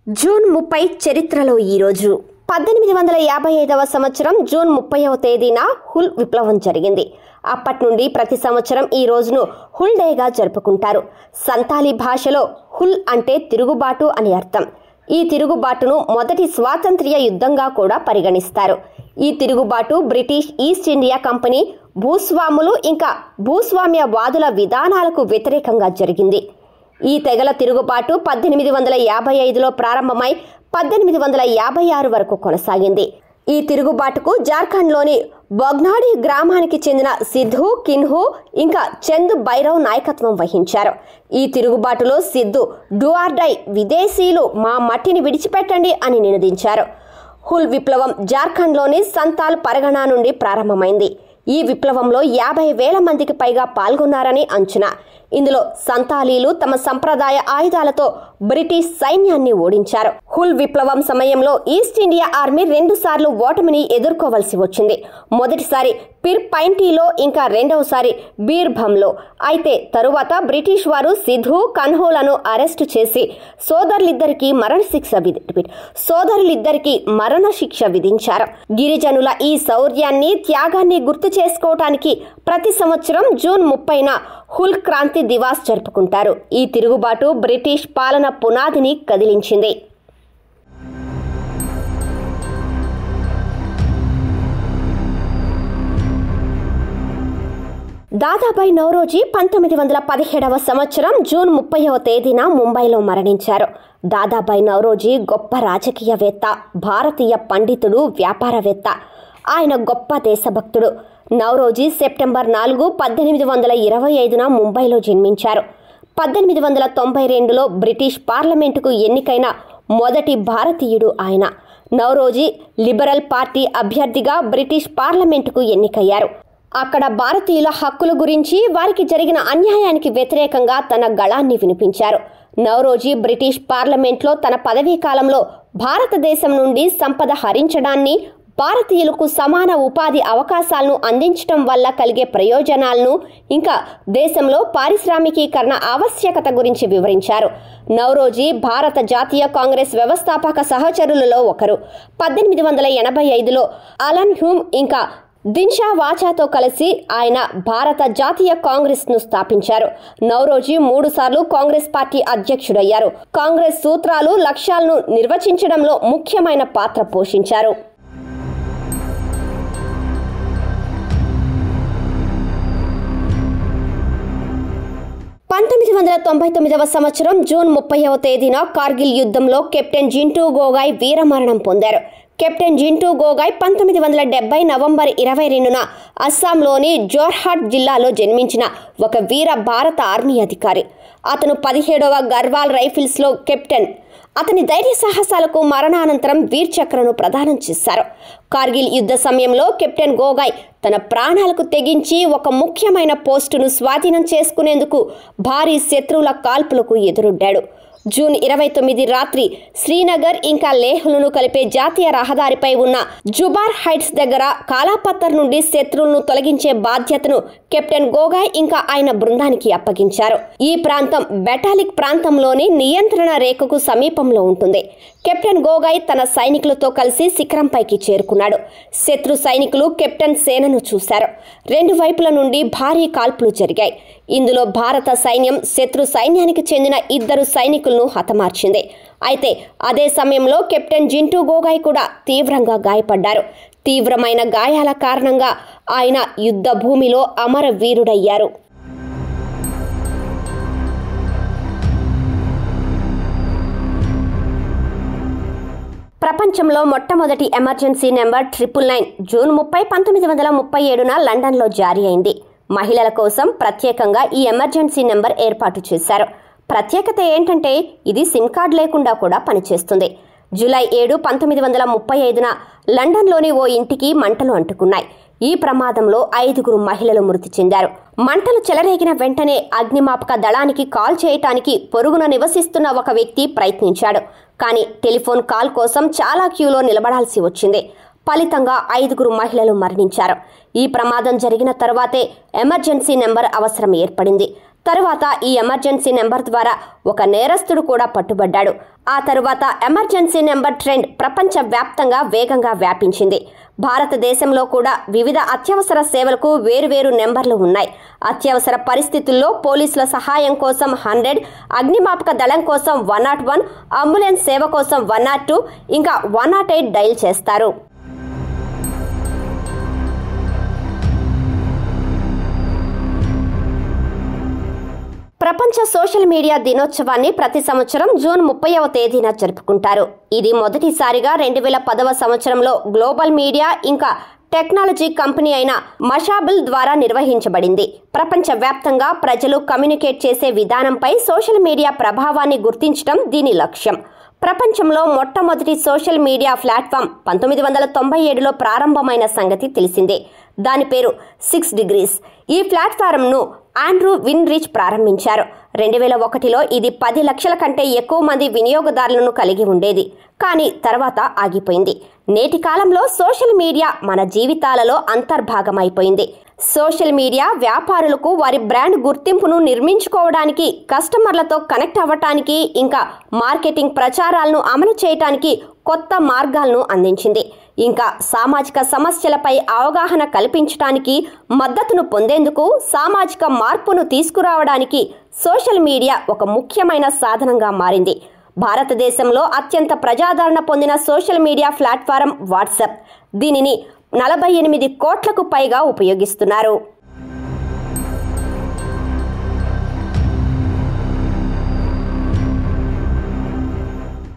June ముప్పై చరిత్రలో ఈరోజు పద్దెనిమిది వందల యాభై ఐదవ సంవత్సరం జూన్ ముప్పైవ తేదీన హుల్ విప్లవం జరిగింది అప్పటి నుండి ప్రతి సంవత్సరం ఈ రోజును హుల్ డేగా జరుపుకుంటారు సంతాలీ భాషలో హుల్ అంటే తిరుగుబాటు అని అర్థం ఈ తిరుగుబాటును మొదటి స్వాతంత్ర్య యుద్ధంగా కూడా పరిగణిస్తారు ఈ తిరుగుబాటు బ్రిటిష్ ఈస్ట్ ఇండియా కంపెనీ భూస్వాములు ఇంకా భూస్వామ్య వాదుల విధానాలకు వ్యతిరేకంగా జరిగింది ఈ తెగల తిరుగుబాటు పద్దెనిమిది వందల యాభై ఐదులో ప్రారంభమై పద్దెనిమిది వందల యాభై ఆరు వరకు కొనసాగింది ఈ తిరుగుబాటుకు జార్ఖండ్లోని బొగ్నాడి గ్రామానికి చెందిన సిద్ధు కిన్హు ఇంకా చంద్ భైరవ్ నాయకత్వం వహించారు ఈ తిరుగుబాటులో సిద్ధు డూఆర్డై విదేశీయులు మా మట్టిని విడిచిపెట్టండి అని నినదించారు హుల్ విప్లవం జార్ఖండ్లోని సంతాల్ పరగణా నుండి ప్రారంభమైంది ఈ విప్లవంలో యాభై వేల మందికి పైగా పాల్గొన్నారని అంచనా ఇందులో సంతాలీలు తమ సంప్రదాయ ఆయుధాలతో బ్రిటిష్ సైన్యాన్ని ఓడించారు హుల్ విప్లవం సమయంలో ఈస్ట్ ఇండియా ఆర్మీ రెండు సార్లు ఓటమిని ఎదుర్కోవలసి వచ్చింది మొదటిసారి పిర్ పైంటీలో ఇంకా రెండవసారి బీర్భంలో అయితే తరువాత బ్రిటిష్ వారు సిధు కన్హోలను అరెస్టు చేసి సోదరులిద్దరికీ మరణశిక్ష విధి సోదరులిద్దరికీ మరణ శిక్ష విధించారు గిరిజనుల ఈ శౌర్యాన్ని త్యాగాన్ని గుర్తు చేసుకోవటానికి ప్రతి సంవత్సరం జూన్ ముప్పైన హుల్ క్రాంతి దివాస్ జరుపుకుంటారు ఈ తిరుగుబాటు బ్రిటిష్ పాలన పునాదిని కదిలించింది దాదాబాయి నౌరోజీ పంతొమ్మిది వందల పదిహేడవ సంవత్సరం జూన్ ముప్పైవ తేదీన ముంబైలో మరణించారు దాదాబాయి నౌరోజీ గొప్ప రాజకీయవేత్త భారతీయ పండితుడు వ్యాపారవేత్త ఆయన గొప్ప దేశభక్తుడు నౌరోజీ సెప్టెంబర్ నాలుగు పద్దెనిమిది వందల ఇరవై ఐదున ముంబైలో జన్మించారు పద్దెనిమిది వందల తొంభై రెండులో బ్రిటిష్ పార్లమెంటుకు ఎన్నికైన మొదటి భారతీయుడు ఆయన నౌరోజీ లిబరల్ పార్టీ అభ్యర్థిగా బ్రిటిష్ పార్లమెంటుకు ఎన్నికయ్యారు అక్కడ భారతీయుల హక్కుల గురించి వారికి జరిగిన అన్యాయానికి వ్యతిరేకంగా తన గళాన్ని వినిపించారు నౌరోజీ బ్రిటిష్ పార్లమెంట్లో తన పదవీ కాలంలో భారతదేశం నుండి సంపద హరించడాన్ని భారతీయులకు సమాన ఉపాధి అవకాశాలను అందించడం వల్ల కలిగే ప్రయోజనాలను ఇంకా దేశంలో పారిశ్రామికీకరణ ఆవశ్యకత గురించి వివరించారు నౌరోజీ భారత జాతీయ కాంగ్రెస్ వ్యవస్థాపక సహచరులలో ఒకరు పద్దెనిమిది వందల ఎనభై ఐదులో అలన్ హ్యూమ్ ఇంకా దిన్షా వాచాతో కలిసి ఆయన భారత జాతీయ కాంగ్రెస్ ను స్థాపించారు నౌరోజీ మూడు సార్లు కాంగ్రెస్ పార్టీ అధ్యక్షుడయ్యారు కాంగ్రెస్ సూత్రాలు లక్ష్యాలను నిర్వచించడంలో ముఖ్యమైన పాత్ర పోషించారు పంతొమ్మిది వందల తొంభై తొమ్మిదవ సంవత్సరం జూన్ ముప్పైవ తేదీన కార్గిల్ యుద్ధంలో కెప్టెన్ జింటూ గోగాయ్ వీరమరణం పొందారు కెప్టెన్ జింటూ గోగాయ్ పంతొమ్మిది వందల డెబ్బై నవంబర్ ఇరవై రెండున అస్సాంలోని జోర్హాట్ జిల్లాలో జన్మించిన ఒక వీర భారత ఆర్మీ అధికారి అతను పదిహేడవ గర్వాల్ రైఫిల్స్లో కెప్టెన్ అతని ధైర్య సాహసాలకు మరణానంతరం వీర్ చక్రను ప్రదానం చేశారు కార్గిల్ యుద్ధ సమయంలో కెప్టెన్ గోగాయ్ తన ప్రాణాలకు తెగించి ఒక ముఖ్యమైన పోస్టును స్వాధీనం చేసుకునేందుకు భారీ శత్రువుల కాల్పులకు ఎదురొడ్డాడు జూన్ ఇరవై తొమ్మిది రాత్రి శ్రీనగర్ ఇంకా లేహ్లను కలిపే జాతీయ రహదారిపై ఉన్న జుబార్ హైట్స్ దగ్గర కాలాపత్తర్ నుండి శత్రువులను తొలగించే బాధ్యతను కెప్టెన్ గోగాయ్ ఇంకా ఆయన బృందానికి అప్పగించారు ఈ ప్రాంతం బెటాలిక్ ప్రాంతంలోని నియంత్రణ రేఖకు సమీపంలో ఉంటుంది కెప్టెన్ గోగాయ్ తన సైనికులతో కలిసి శిఖరంపైకి చేరుకున్నాడు శత్రు సైనికులు కెప్టెన్ సేనను చూశారు రెండు వైపుల నుండి భారీ కాల్పులు జరిగాయి ఇందులో భారత సైన్యం శత్రు సైన్యానికి చెందిన ఇద్దరు సైనికులను హతమార్చింది అయితే అదే సమయంలో కెప్టెన్ జింటూ గోగాయ్ కూడా తీవ్రంగా గాయపడ్డారు తీవ్రమైన గాయాల కారణంగా ఆయన యుద్ధ భూమిలో అమర వీరుడయ్యారు ప్రపంచంలో మొట్టమొదటి emergency number triple nine June ముప్పై పంతొమ్మిది వందల ముప్పై ఏడున లండన్లో జారీ అయింది మహిళల కోసం ప్రత్యేకంగా ఈ ఎమర్జెన్సీ నెంబర్ ఏర్పాటు చేశారు ప్రత్యేకత ఏంటంటే ఇది సిమ్ కార్డ్ లేకుండా కూడా పనిచేస్తుంది జూలై ఏడు పంతొమ్మిది వందల ముప్పై ఐదున లండన్లోని ఓ ఇంటికి మంటలు అంటుకున్నాయి ఈ ప్రమాదంలో ఐదుగురు మహిళలు మృతి చెందారు మంటలు చెలరేగిన వెంటనే అగ్నిమాపక దళానికి కాల్ చేయటానికి పొరుగున నివసిస్తున్న ఒక వ్యక్తి ప్రయత్నించాడు కానీ టెలిఫోన్ కాల్ కోసం చాలా క్యూలో నిలబడాల్సి వచ్చింది ఫలితంగా ఐదుగురు మహిళలు మరణించారు ఈ ప్రమాదం జరిగిన తర్వాతే ఎమర్జెన్సీ నెంబర్ అవసరం ఏర్పడింది తరువాత ఈ ఎమర్జెన్సీ నెంబర్ ద్వారా ఒక నేరస్తుడు కూడా పట్టుబడ్డాడు ఆ తరువాత ఎమర్జెన్సీ నెంబర్ ట్రెండ్ ప్రపంచ వ్యాప్తంగా వేగంగా వ్యాపించింది భారతదేశంలో కూడా వివిధ అత్యవసర సేవలకు వేరువేరు నెంబర్లు ఉన్నాయి అత్యవసర పరిస్థితుల్లో పోలీసుల సహాయం కోసం హండ్రెడ్ అగ్నిమాపక దళం కోసం వన్ నాట్ వన్ అంబులెన్స్ సేవ కోసం వన్ నాట్ టూ ఇంకా వన్ నాట్ ఎయిట్ డైల్ చేస్తారు ప్రపంచ సోషల్ మీడియా దినోత్సవాన్ని ప్రతి సంవత్సరం జూన్ ముప్పైవ తేదీన జరుపుకుంటారు ఇది మొదటిసారిగా రెండు వేల పదవ సంవత్సరంలో గ్లోబల్ మీడియా ఇంకా టెక్నాలజీ కంపెనీ అయిన మషాబుల్ ద్వారా నిర్వహించబడింది ప్రపంచ వ్యాప్తంగా ప్రజలు కమ్యూనికేట్ చేసే విధానంపై సోషల్ మీడియా ప్రభావాన్ని గుర్తించడం దీని లక్ష్యం ప్రపంచంలో మొట్టమొదటి సోషల్ మీడియా ప్లాట్ఫామ్ పంతొమ్మిది వందల తొంభై ఏడులో ప్రారంభమైన సంగతి తెలిసిందే దాని పేరు సిక్స్ డిగ్రీస్ ఈ ప్లాట్ఫారంను ఆండ్రూ విన్రిచ్ ప్రారంభించారు రెండు వేల ఒకటిలో ఇది పది లక్షల కంటే ఎక్కువ మంది వినియోగదారులను కలిగి ఉండేది కానీ తర్వాత ఆగిపోయింది నేటి కాలంలో సోషల్ మీడియా మన జీవితాలలో అంతర్భాగమైపోయింది సోషల్ మీడియా వ్యాపారులకు వారి బ్రాండ్ గుర్తింపును నిర్మించుకోవడానికి కస్టమర్లతో కనెక్ట్ అవ్వటానికి ఇంకా మార్కెటింగ్ ప్రచారాలను అమలు చేయటానికి కొత్త మార్గాలను అందించింది ఇంకా సామాజిక సమస్యలపై అవగాహన కల్పించడానికి మద్దతును పొందేందుకు సామాజిక మార్పును తీసుకురావడానికి సోషల్ మీడియా ఒక ముఖ్యమైన సాధనంగా మారింది భారతదేశంలో అత్యంత ప్రజాదరణ పొందిన సోషల్ మీడియా ప్లాట్ఫారం వాట్సాప్ దీనిని నలభై ఎనిమిది కోట్లకు పైగా ఉపయోగిస్తున్నారు